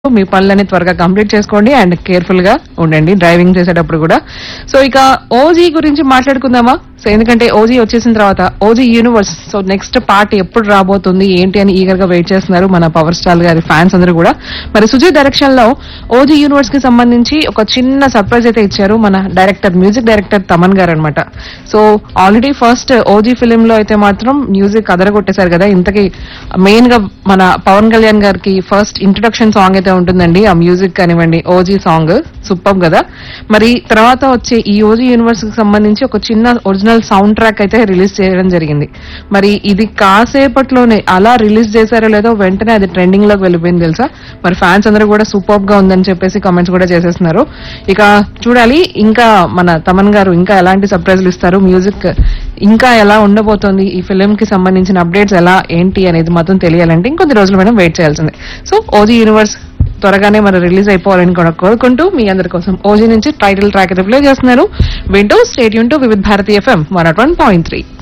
మీ పనులని త్వరగా కంప్లీట్ చేసుకోండి అండ్ కేర్ఫుల్ గా ఉండండి డ్రైవింగ్ చేసేటప్పుడు కూడా సో ఇక ఓజీ గురించి మాట్లాడుకుందామా సో ఎందుకంటే ఓజీ వచ్చేసిన తర్వాత OG universe so next part ఎప్పుడు రాబోతుంది ఏంటి అని ఈగర్ గా వెయిట్ చేస్తున్నారు మన పవర్ స్టార్ గారి ఫ్యాన్స్ అందరూ కూడా మరి సుజయ్ డైరెక్షన్ లో ఓజీ యూనివర్స్ కి సంబంధించి ఒక చిన్న సర్ప్రైజ్ అయితే ఇచ్చారు మన డైరెక్టర్ మ్యూజిక్ డైరెక్టర్ తమన్ గారు అనమాట so already first OG film లో అయితే మాత్రం మ్యూజిక్ అదరగొట్టేశారు కదా ఇంతకీ మెయిన్ గా మన పవన్ కళ్యాణ్ గారికి ఫస్ట్ ఇంట్రొడక్షన్ సాంగ్ అయితే ఉంటుందండి ఆ మ్యూజిక్ కానివ్వండి ఓజీ సాంగ్ సూపర్ కదా మరి తర్వాత వచ్చే ఈ ఓజీ యూనివర్స్ కి సంబంధించి ఒక చిన్న ఒరిజినల్ సౌండ్ ట్రాక్ అయితే రిలీజ్ చేయడం జరిగింది మరి ఇది కాసేపట్లోనే అలా రిలీజ్ చేశారో లేదో వెంటనే అది ట్రెండింగ్ లోకి వెళ్ళిపోయింది తెలుసా మరి ఫ్యాన్స్ అందరూ కూడా సూపర్ గా ఉందని చెప్పేసి కామెంట్స్ కూడా చేసేస్తున్నారు ఇక చూడాలి ఇంకా మన తమన్ గారు ఇంకా ఎలాంటి సర్ప్రైజ్లు ఇస్తారు మ్యూజిక్ ఇంకా ఎలా ఉండబోతోంది ఈ ఫిలిం కి సంబంధించిన అప్డేట్స్ ఎలా ఏంటి అనేది మాత్రం తెలియాలంటే ఇంకొద్ది రోజులు మనం వెయిట్ చేయాల్సిందే సో ఓజీ యూనివర్స్ త్వరగానే మరి రిలీజ్ అయిపోవాలని కూడా కోరుకుంటూ మీ అందరి కోసం ఓజీ నుంచి టైటిల్ ట్రాక్ అయితే ప్లే చేస్తున్నారు వింటూ stadium to Vividh Bharati FM one point three